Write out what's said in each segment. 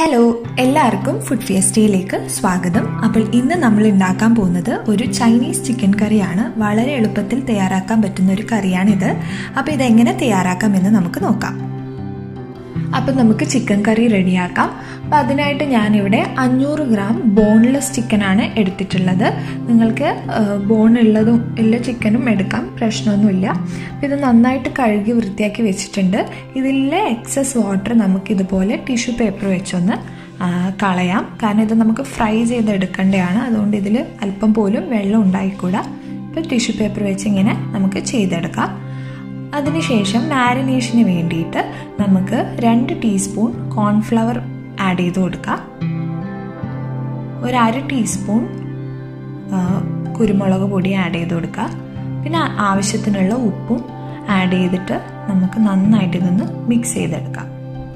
hello എല്ലാവർക്കും food ഫിയസ്റ്റയിലേക്ക് സ്വാഗതം അപ്പോൾ ഇന്ന് നമ്മൾ ഉണ്ടാക്കാൻ പോകുന്നത് ഒരു ചൈനീസ് ചിക്കൻ കറിയാണ് വളരെ എളുപ്പത്തിൽ തയ്യാറാക്കാൻ പറ്റുന്ന ഒരു കറിയാണിത് അപ്പോൾ ഇതെങ്ങനെ തയ്യാറാക്കാമെന്ന് നമുക്ക് നോക്കാം അപ്പം നമുക്ക് ചിക്കൻ കറി റെഡിയാക്കാം അപ്പം അതിനായിട്ട് ഞാനിവിടെ അഞ്ഞൂറ് ഗ്രാം ബോൺലെസ് ചിക്കനാണ് എടുത്തിട്ടുള്ളത് നിങ്ങൾക്ക് ബോൺ ഉള്ളതും ഉള്ള ചിക്കനും എടുക്കാം പ്രശ്നമൊന്നുമില്ല അപ്പം ഇത് നന്നായിട്ട് കഴുകി വൃത്തിയാക്കി വെച്ചിട്ടുണ്ട് ഇതിലെ എക്സസ് വാട്ടർ നമുക്ക് ഇതുപോലെ ടിഷ്യൂ പേപ്പർ വെച്ചൊന്ന് കളയാം കാരണം ഇത് നമുക്ക് ഫ്രൈ ചെയ്തെടുക്കേണ്ടതാണ് അതുകൊണ്ട് ഇതിൽ അല്പം പോലും വെള്ളം ഉണ്ടായിക്കൂടാ ഇപ്പം ടിഷ്യൂ പേപ്പർ വെച്ച് ഇങ്ങനെ നമുക്ക് ചെയ്തെടുക്കാം അതിനുശേഷം മാരിനേഷന് വേണ്ടിയിട്ട് നമുക്ക് രണ്ട് ടീസ്പൂൺ കോൺഫ്ലവർ ആഡ് ചെയ്ത് കൊടുക്കാം ഒരു അര ടീസ്പൂൺ കുരുമുളക് പൊടി ആഡ് ചെയ്ത് കൊടുക്കുക പിന്നെ ആവശ്യത്തിനുള്ള ഉപ്പും ആഡ് ചെയ്തിട്ട് നമുക്ക് നന്നായിട്ട് ഇതൊന്ന് മിക്സ് ചെയ്തെടുക്കാം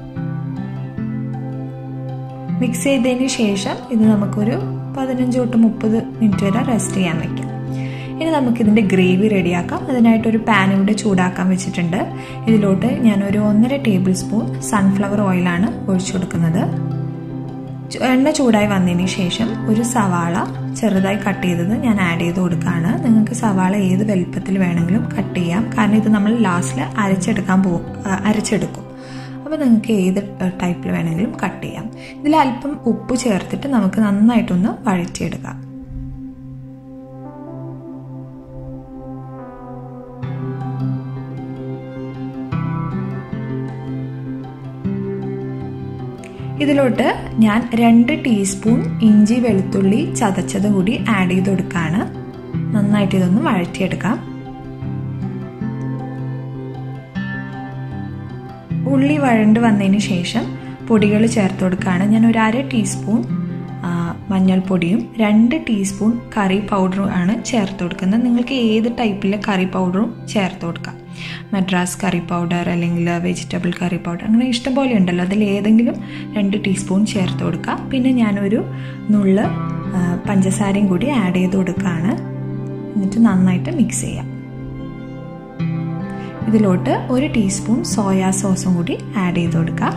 മിക്സ് ചെയ്തതിന് ശേഷം ഇത് നമുക്കൊരു പതിനഞ്ച് തൊട്ട് മുപ്പത് മിനിറ്റ് വരെ റെസ്റ്റ് ചെയ്യാൻ വെക്കാം ഇനി നമുക്കിതിൻ്റെ ഗ്രേവി റെഡിയാക്കാം അതിനായിട്ടൊരു പാൻ ഇവിടെ ചൂടാക്കാൻ വെച്ചിട്ടുണ്ട് ഇതിലോട്ട് ഞാനൊരു ഒന്നര ടേബിൾ സ്പൂൺ സൺഫ്ലവർ ഓയിലാണ് ഒഴിച്ചു കൊടുക്കുന്നത് എണ്ണ ചൂടായി വന്നതിന് ശേഷം ഒരു സവാള ചെറുതായി കട്ട് ചെയ്തത് ഞാൻ ആഡ് ചെയ്ത് കൊടുക്കുകയാണ് നിങ്ങൾക്ക് സവാള ഏത് വലുപ്പത്തിൽ വേണമെങ്കിലും കട്ട് ചെയ്യാം കാരണം ഇത് നമ്മൾ ലാസ്റ്റിൽ അരച്ചെടുക്കാൻ പോകും അരച്ചെടുക്കും അപ്പോൾ നിങ്ങൾക്ക് ഏത് ടൈപ്പിൽ വേണമെങ്കിലും കട്ട് ചെയ്യാം ഇതിൽ അല്പം ഉപ്പ് ചേർത്തിട്ട് നമുക്ക് നന്നായിട്ടൊന്ന് വഴറ്റിയെടുക്കാം ഇതിലോട്ട് ഞാൻ രണ്ട് ടീസ്പൂൺ ഇഞ്ചി വെളുത്തുള്ളി ചതച്ചത് കൂടി ആഡ് ചെയ്ത് കൊടുക്കുകയാണ് നന്നായിട്ട് ഇതൊന്ന് വഴറ്റിയെടുക്കാം ഉള്ളി വഴണ്ട് വന്നതിന് ശേഷം പൊടികൾ ചേർത്ത് കൊടുക്കുകയാണ് ഞാൻ ഒരു അര ടീസ്പൂൺ മഞ്ഞൾപ്പൊടിയും രണ്ട് ടീസ്പൂൺ കറി പൗഡറും ആണ് ചേർത്ത് കൊടുക്കുന്നത് നിങ്ങൾക്ക് ഏത് ടൈപ്പിലെ കറി പൗഡറും ചേർത്ത് കൊടുക്കാം മദ്രാസ് കറി പൗഡർ അല്ലെങ്കിൽ വെജിറ്റബിൾ കറി പൗഡർ അങ്ങനെ ഇഷ്ടംപോലെ ഉണ്ടല്ലോ അതിൽ ഏതെങ്കിലും രണ്ട് ടീസ്പൂൺ ചേർത്ത് കൊടുക്കുക പിന്നെ ഞാനൊരു നുള്ള് പഞ്ചസാരയും കൂടി ആഡ് ചെയ്ത് കൊടുക്കുകയാണ് എന്നിട്ട് നന്നായിട്ട് മിക്സ് ചെയ്യാം ഇതിലോട്ട് ഒരു ടീസ്പൂൺ സോയാ സോസും കൂടി ആഡ് ചെയ്ത് കൊടുക്കുക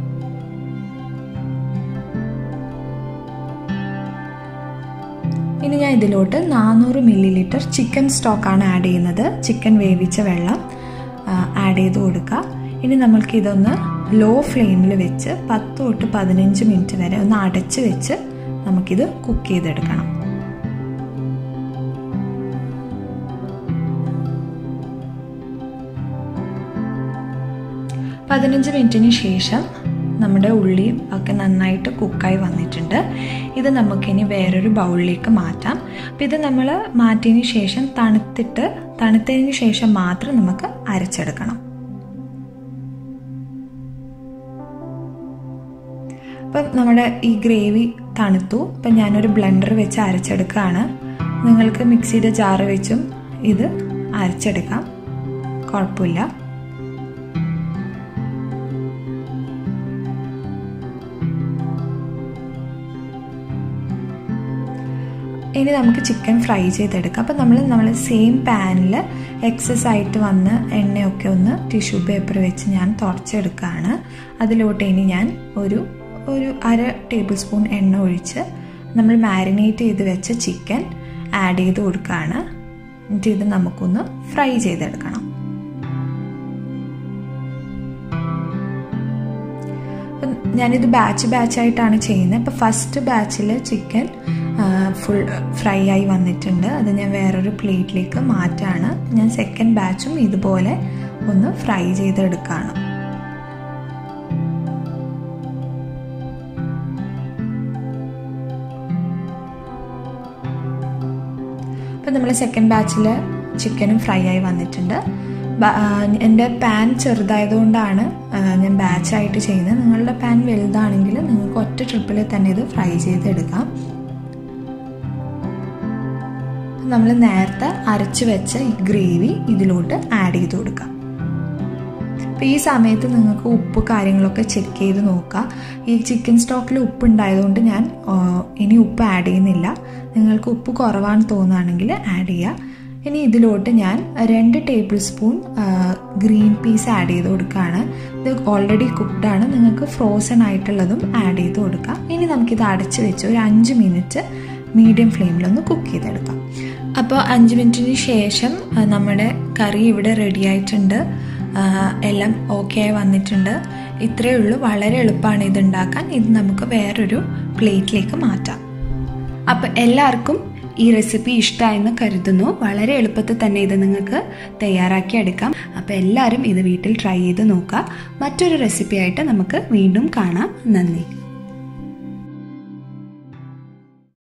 ഇനി ഞാൻ ഇതിലോട്ട് നാനൂറ് മില്ലി ലിറ്റർ ചിക്കൻ സ്റ്റോക്കാണ് ആഡ് ചെയ്യുന്നത് ചിക്കൻ വേവിച്ച വെള്ളം ആഡ് ചെയ്ത് കൊടുക്കുക ഇനി നമ്മൾക്ക് ഇതൊന്ന് ലോ ഫ്ലെയിമിൽ വെച്ച് പത്ത് തൊട്ട് പതിനഞ്ച് മിനിറ്റ് വരെ ഒന്ന് അടച്ച് വെച്ച് നമുക്കിത് കുക്ക് ചെയ്തെടുക്കണം പതിനഞ്ച് മിനിറ്റിന് ശേഷം നമ്മുടെ ഉള്ളിയും ഒക്കെ നന്നായിട്ട് കുക്കായി വന്നിട്ടുണ്ട് ഇത് നമുക്കിനി വേറൊരു ബൗളിലേക്ക് മാറ്റാം അപ്പം ഇത് നമ്മൾ മാറ്റിയതിന് ശേഷം തണുത്തിട്ട് തണുത്തതിന് ശേഷം മാത്രം നമുക്ക് അരച്ചെടുക്കണം അപ്പം നമ്മുടെ ഈ ഗ്രേവി തണുത്തു അപ്പം ഞാനൊരു ബ്ലെൻഡർ വെച്ച് അരച്ചെടുക്കുകയാണ് നിങ്ങൾക്ക് മിക്സിയുടെ ജാറ് വെച്ചും ഇത് അരച്ചെടുക്കാം കുഴപ്പമില്ല ഇനി നമുക്ക് ചിക്കൻ ഫ്രൈ ചെയ്തെടുക്കാം അപ്പം നമ്മൾ നമ്മൾ സെയിം പാനിൽ എക്സസ് ആയിട്ട് വന്ന് എണ്ണയൊക്കെ ഒന്ന് ടിഷ്യൂ പേപ്പർ വെച്ച് ഞാൻ തുടച്ചെടുക്കുകയാണ് അതിലോട്ട് ഇനി ഞാൻ ഒരു ഒരു അര ടേബിൾ സ്പൂൺ എണ്ണ ഒഴിച്ച് നമ്മൾ മാരിനേറ്റ് ചെയ്ത് വെച്ച ചിക്കൻ ആഡ് ചെയ്ത് കൊടുക്കുകയാണ് എന്നിട്ട് ഇത് നമുക്കൊന്ന് ഫ്രൈ ചെയ്തെടുക്കണം ഞാനിത് ബാച്ച് ബാച്ചായിട്ടാണ് ചെയ്യുന്നത് ഇപ്പോൾ ഫസ്റ്റ് ബാച്ചിൽ ചിക്കൻ ഫുൾ ഫ്രൈ ആയി വന്നിട്ടുണ്ട് അത് ഞാൻ വേറൊരു പ്ലേറ്റിലേക്ക് മാറ്റാണ് ഞാൻ സെക്കൻഡ് ബാച്ചും ഇതുപോലെ ഒന്ന് ഫ്രൈ ചെയ്തെടുക്കുകയാണ് അപ്പം നമ്മൾ സെക്കൻഡ് ബാച്ചിൽ ചിക്കനും ഫ്രൈ ആയി വന്നിട്ടുണ്ട് എൻ്റെ പാൻ ചെറുതായതുകൊണ്ടാണ് ഞാൻ ബാച്ചായിട്ട് ചെയ്യുന്നത് നിങ്ങളുടെ പാൻ വലുതാണെങ്കിൽ നിങ്ങൾക്ക് ഒറ്റ ട്രിപ്പിൽ തന്നെ ഇത് ഫ്രൈ ചെയ്തെടുക്കാം നമ്മൾ നേരത്തെ അരച്ച് വെച്ച ഈ ഗ്രേവി ഇതിലോട്ട് ആഡ് ചെയ്ത് കൊടുക്കാം അപ്പോൾ ഈ സമയത്ത് നിങ്ങൾക്ക് ഉപ്പ് കാര്യങ്ങളൊക്കെ ചെക്ക് ചെയ്ത് നോക്കുക ഈ ചിക്കൻ സ്റ്റോക്കിൽ ഉപ്പ് ഉണ്ടായതുകൊണ്ട് ഞാൻ ഇനി ഉപ്പ് ആഡ് ചെയ്യുന്നില്ല നിങ്ങൾക്ക് ഉപ്പ് കുറവാണെന്ന് തോന്നുകയാണെങ്കിൽ ആഡ് ചെയ്യുക ഇനി ഇതിലോട്ട് ഞാൻ രണ്ട് tablespoon green peas add ചെയ്ത് കൊടുക്കുകയാണ് ഇത് ഓൾറെഡി കുക്ക്ഡ് ആണ് നിങ്ങൾക്ക് ഫ്രോസൺ ആയിട്ടുള്ളതും ആഡ് ചെയ്ത് കൊടുക്കാം ഇനി നമുക്കിത് അടച്ച് വെച്ച് ഒരു അഞ്ച് മിനിറ്റ് മീഡിയം ഫ്ലെയിമിലൊന്ന് കുക്ക് ചെയ്തെടുക്കാം അപ്പോൾ അഞ്ച് മിനിറ്റിന് ശേഷം നമ്മുടെ കറി ഇവിടെ റെഡി ആയിട്ടുണ്ട് എല്ലാം ഓക്കെ ആയി വന്നിട്ടുണ്ട് ഇത്രയേ ഉള്ളൂ വളരെ എളുപ്പമാണ് ഇത് ഉണ്ടാക്കാൻ ഇത് നമുക്ക് വേറൊരു പ്ലേറ്റിലേക്ക് മാറ്റാം അപ്പോൾ എല്ലാവർക്കും ഈ റെസിപ്പി ഇഷ്ടമായെന്ന് കരുതുന്നു വളരെ എളുപ്പത്തിൽ തന്നെ ഇത് നിങ്ങൾക്ക് തയ്യാറാക്കി എടുക്കാം അപ്പോൾ എല്ലാവരും ഇത് വീട്ടിൽ ട്രൈ ചെയ്ത് നോക്കുക മറ്റൊരു റെസിപ്പി ആയിട്ട് നമുക്ക് വീണ്ടും കാണാം നന്ദി